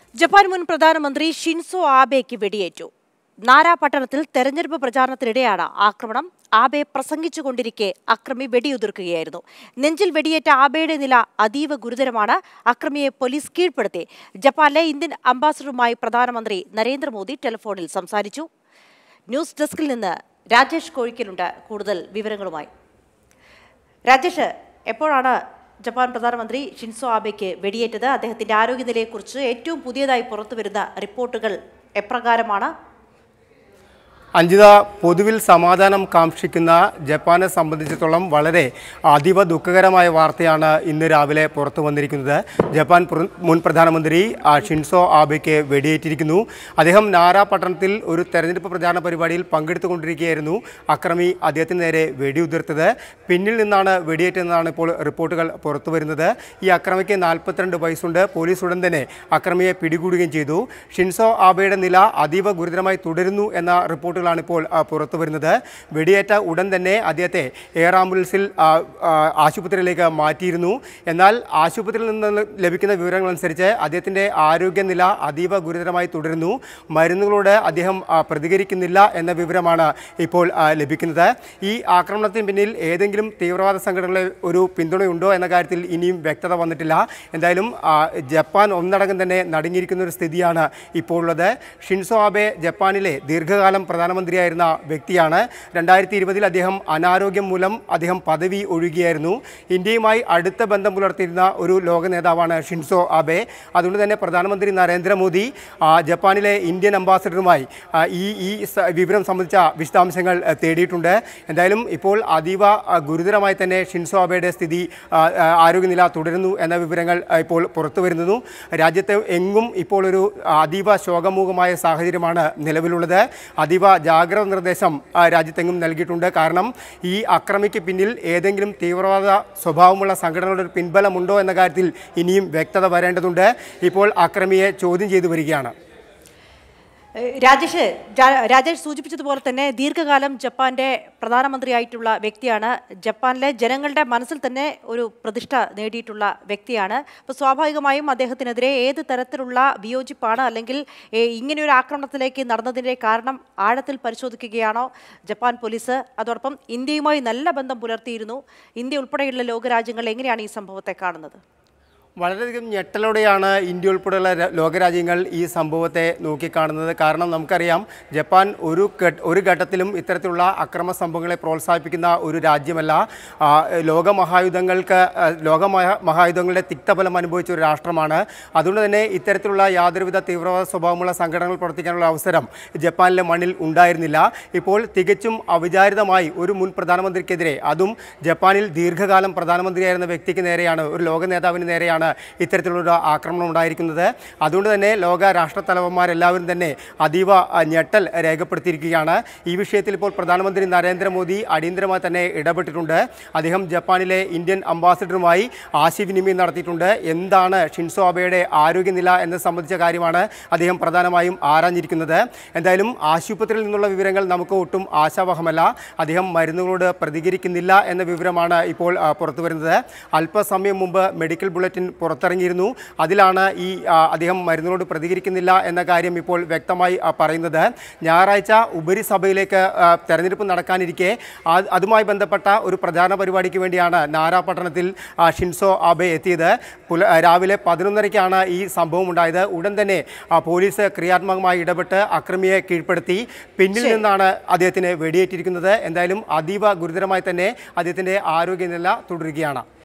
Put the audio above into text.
Japan മുൻ പ്രധാനമന്ത്രി Shinzo ആബെയ്ക്ക് വെടിയേറ്റു നാരാ പട്ടണത്തിൽ തെരഞ്ഞെടുപ്പ് പ്രചാരണത്തിനിടെയാണ് ആക്രമണം ആബെ പ്രസംഗിച്ചുകൊണ്ടിരിക്കെ അക്രമി വെടിയുതിർക്കുകയായിരുന്നു നെഞ്ചിൽ വെടിയേറ്റ ആബെയുടെ നില അതീവ ഗുരുതരമാണ് അക്രമിയെ പോലീസ് കീഴ്പ്പെടുത്തി ജപ്പാനിലെ ഇന്ത്യൻ അംബാസഡറുമായി പ്രധാനമന്ത്രി നരേന്ദ്രമോദി ടെലിഫോണിൽ സംസാരിച്ചു ന്യൂസ് ഡെസ്കിൽ നിന്ന് രാജേഷ് കോഴിക്കലുണ്ട് കൂടുതൽ വിവരങ്ങളുമായി രാജേഷ് എപ്പോഴാണ് ജപ്പാൻ പ്രധാനമന്ത്രി ഷിൻസോ ആബെയ്ക്ക് വെടിയേറ്റത് അദ്ദേഹത്തിന്റെ ആരോഗ്യനിലയെക്കുറിച്ച് ഏറ്റവും പുതിയതായി പുറത്തുവരുന്ന റിപ്പോർട്ടുകൾ എപ്രകാരമാണ് അഞ്ജിത പൊതുവിൽ സമാധാനം കാക്ഷിക്കുന്ന ജപ്പാനെ സംബന്ധിച്ചിടത്തോളം വളരെ അതീവ ദുഃഖകരമായ വാർത്തയാണ് ഇന്ന് രാവിലെ പുറത്തു വന്നിരിക്കുന്നത് ജപ്പാൻ പ്ര- മുൻ പ്രധാനമന്ത്രി ആ, ഷിൻസോ ആബെയ്ക്ക് വെടിയേറ്റിരിക്കുന്നു അദ്ദേഹം നാരാ പട്ടണത്തിൽ ഒരു തെരഞ്ഞെടുപ്പ് പ്രചാരണ പരിപാടിയിൽ പങ്കെടുത്തുകൊണ്ടിരിക്കുകയായിരുന്നു അക്രമി അദ്ദേഹത്തിന് നേരെ വെടിയുതിർത്തത് പിന്നിൽ നിന്നാണ് വെടിയേറ്റതെന്നാണ് ഇപ്പോൾ റിപ്പോർട്ടുകൾ പുറത്തു വരുന്നത് ഈ അക്രമിക്ക് നാൽപ്പത്തിരണ്ട് വയസ്സുണ്ട് പോലീസ് ഉടൻ തന്നെ അക്രമിയെ പിടികൂടുകയും ചെയ്തു ഷിൻസോ ആബെയുടെ നില അതീവ ഗുരുതരമായി തുടരുന്നു എന്ന റിപ്പോർട്ടുകളാണ് ഇപ്പോൾ ആ, പുറത്തു വരുന്നത് വെടിയേറ്റ ഉടൻ തന്നെ അദ്ദേഹത്തെ എയർ ആംബുലൻസിൽ ആ, ആ, ആശുപത്രിയിലേക്ക് മാറ്റിയിരുന്നു എന്നാൽ ആശുപത്രിയിൽ നിന്ന് ലഭിക്കുന്ന വിവരങ്ങളനുസരിച്ച് അദ്ദേഹത്തിൻ്റെ ആരോഗ്യനില അതീവ ഗുരുതരമായി തുടരുന്നു മരുന്നുകളോട് അദ്ദേഹം ആ, പ്രതികരിക്കുന്നില്ല എന്ന വിവരമാണ് ഇപ്പോൾ ആ, ലഭിക്കുന്നത് ഈ ആക്രമണത്തിന് പിന്നിൽ ഏതെങ്കിലും തീവ്രവാദ സംഘടനകളെ ഒരു പിന്തുണയുണ്ടോ എന്ന കാര്യത്തിൽ ഇനിയും വ്യക്തത വന്നിട്ടില്ല എന്തായാലും ആ, ജപ്പാൻ ഒന്നടങ്കം തന്നെ നടുങ്ങിയിരിക്കുന്ന ഒരു സ്ഥിതിയാണ് ഇപ്പോൾ ഉള്ളത് ഷിൻസോ ആബെ ജപ്പാനിലെ ദീർഘകാലം പ്രധാനമന്ത്രിയായിരുന്ന വ്യക്തിയാണ് രണ്ടായിരത്തി ഇരുപതിൽ അദ്ദേഹം അനാരോഗ്യം മൂലം അദ്ദേഹം പദവി ഒഴിയുകയായിരുന്നു ഇന്ത്യയുമായി അടുത്ത ബന്ധം പുലർത്തിയിരുന്ന ഒരു ലോക നേതാവാണ് ഷിൻസോ ആബെ അതുകൊണ്ട് തന്നെ പ്രധാനമന്ത്രി നരേന്ദ്രമോദി ആ, ജപ്പാനിലെ ഇന്ത്യൻ അംബാസഡറുമായി ആ, ഈ ഈ സ- വിവരം സംബന്ധിച്ച വിശദാംശങ്ങൾ ആ, തേടിയിട്ടുണ്ട് എന്തായാലും ഇപ്പോൾ അതീവ ആ, ഗുരുതരമായി തന്നെ ഷിൻസോ ആബെയുടെ സ്ഥിതി ആ, ആ, ആരോഗ്യനില തുടരുന്നു എന്ന വിവരങ്ങൾ ആ, ഇപ്പോൾ പുറത്തു വരുന്നു രാജ്യത്തെ എങ്ങും ഇപ്പോൾ ഒരു അതീവ ശോകമൂകമായ സാഹചര്യമാണ് നിലവിലുള്ളത് അതീവ ജാഗ്രത നിർദ്ദേശം ആ, രാജ്യത്തെങ്ങും നൽകിയിട്ടുണ്ട് കാരണം ഈ അക്രമിക്ക് പിന്നിൽ ഏതെങ്കിലും തീവ്രവാദ സ്വഭാവമുള്ള സംഘടനകളുടെ ഒരു പിൻബലമുണ്ടോ എന്ന കാര്യത്തിൽ ഇനിയും വ്യക്തത വരേണ്ടതുണ്ട് ഇപ്പോൾ അക്രമിയെ ചോദ്യം ചെയ്തു വരികയാണ് ഏഹ് രാജേഷ് ജാ- രാജേഷ് സൂചിപ്പിച്ചതുപോലെ തന്നെ ദീർഘകാലം ജപ്പാന്റെ പ്രധാനമന്ത്രിയായിട്ടുള്ള വ്യക്തിയാണ് ജപ്പാനിലെ ജനങ്ങളുടെ മനസ്സിൽ തന്നെ ഒരു പ്രതിഷ്ഠ നേടിയിട്ടുള്ള വ്യക്തിയാണ് അപ്പോൾ സ്വാഭാവികമായും അദ്ദേഹത്തിനെതിരെ ഏത് തരത്തിലുള്ള വിയോജിപ്പാണ് അല്ലെങ്കിൽ ഏഹ് ഇങ്ങനെ ഒരു ആക്രമണത്തിലേക്ക് നടന്നതിൻ്റെ കാരണം ആഴത്തിൽ പരിശോധിക്കുകയാണോ ജപ്പാൻ പോലീസ് അതോടൊപ്പം ഇന്ത്യയുമായി നല്ല ബന്ധം പുലർത്തിയിരുന്നു ഇന്ത്യ ഉൾപ്പെടെയുള്ള ലോകരാജ്യങ്ങൾ എങ്ങനെയാണ് ഈ സംഭവത്തെ കാണുന്നത് വളരെയധികം ഞെട്ടലോടെയാണ് ഇന്ത്യ ഉൾപ്പെടെയുള്ള ര- ലോകരാജ്യങ്ങൾ ഈ സംഭവത്തെ നോക്കിക്കാണുന്നത് കാരണം നമുക്കറിയാം ജപ്പാൻ ഒരു ഘട്ട- ഒരു ഘട്ടത്തിലും ഇത്തരത്തിലുള്ള അക്രമ സംഭവങ്ങളെ പ്രോത്സാഹിപ്പിക്കുന്ന ഒരു രാജ്യമല്ല ആ, ലോകമഹായുധങ്ങൾക്ക് ആ, ലോക മഹാ- മഹായുധങ്ങളുടെ തിക്തഫലം അനുഭവിച്ച ഒരു രാഷ്ട്രമാണ് അതുകൊണ്ട് തന്നെ ഇത്തരത്തിലുള്ള യാതൊരുവിധ തീവ്രവാദ സ്വഭാവമുള്ള സംഘടനകൾ പ്രവർത്തിക്കാനുള്ള അവസരം ജപ്പാനിലെ മണ്ണിൽ ഉണ്ടായിരുന്നില്ല ഇപ്പോൾ തികച്ചും അവിചാരിതമായി ഒരു മുൻ പ്രധാനമന്ത്രിക്കെതിരെ അതും ജപ്പാനിൽ ദീർഘകാലം പ്രധാനമന്ത്രിയായിരുന്ന വ്യക്തിക്ക് നേരെയാണ് ഒരു ലോക നേതാവിന് നേരെയാണ് ഇത്തരത്തിലുള്ള ആക്രമണം ഉണ്ടായിരിക്കുന്നത് അതുകൊണ്ട് തന്നെ ലോക രാഷ്ട്രത്തലവന്മാരെല്ലാവരും തന്നെ അതീവ ആ, ഞെട്ടൽ രേഖപ്പെടുത്തിയിരിക്കുകയാണ് ഈ വിഷയത്തിൽ ഇപ്പോൾ പ്രധാനമന്ത്രി നരേന്ദ്രമോദി അടിയന്തരമായി തന്നെ ഇടപെട്ടിട്ടുണ്ട് അദ്ദേഹം ജപ്പാനിലെ ഇന്ത്യൻ അംബാസിഡറുമായി ആശയവിനിമയം നടത്തിയിട്ടുണ്ട് എന്താണ് ഷിൻസോ ആബെയുടെ ആരോഗ്യനില എന്നത് സംബന്ധിച്ച കാര്യമാണ് അദ്ദേഹം പ്രധാനമായും ആരാഞ്ഞിരിക്കുന്നത് എന്തായാലും ആശുപത്രിയിൽ നിന്നുള്ള വിവരങ്ങൾ നമുക്ക് ഒട്ടും ആശാവഹമല്ല അദ്ദേഹം മരുന്നുകളോട് പ്രതികരിക്കുന്നില്ല എന്ന വിവരമാണ് ഇപ്പോൾ ആ, പുറത്തു വരുന്നത് അല്പസമയം മുമ്പ് മെഡിക്കൽ ബുള്ളറ്റിൻ പുറത്തിറങ്ങിയിരുന്നു അതിലാണ് ഈ ആ, അദ്ദേഹം മരുന്നുകളോട് പ്രതികരിക്കുന്നില്ല എന്ന കാര്യം ഇപ്പോൾ വ്യക്തമായി ആ, പറയുന്നത് ഞായറാഴ്ച ഉപരിസഭയിലേക്ക് ആ, തെരഞ്ഞെടുപ്പ് നടക്കാനിരിക്കെ ആ- അതുമായി ബന്ധപ്പെട്ട ഒരു പ്രചാരണ പരിപാടിക്ക് വേണ്ടിയാണ് നാരാ പട്ടണത്തിൽ ആ, ഷിൻസോ ആബെ എത്തിയത് പുല രാവിലെ പതിനൊന്നരയ്ക്കാണ് ഈ സംഭവം ഉണ്ടായത് ഉടൻ തന്നെ ആ, പോലീസ് ക്രിയാത്മകമായി ഇടപെട്ട് അക്രമിയെ കീഴ്പ്പെടുത്തി പിന്നിൽ നിന്നാണ് അദ്ദേഹത്തിന് വെടിയേറ്റിരിക്കുന്നത് എന്തായാലും അതീവ ഗുരുതരമായി തന്നെ അദ്ദേഹത്തിൻ്റെ ആരോഗ്യനില തുടരുകയാണ്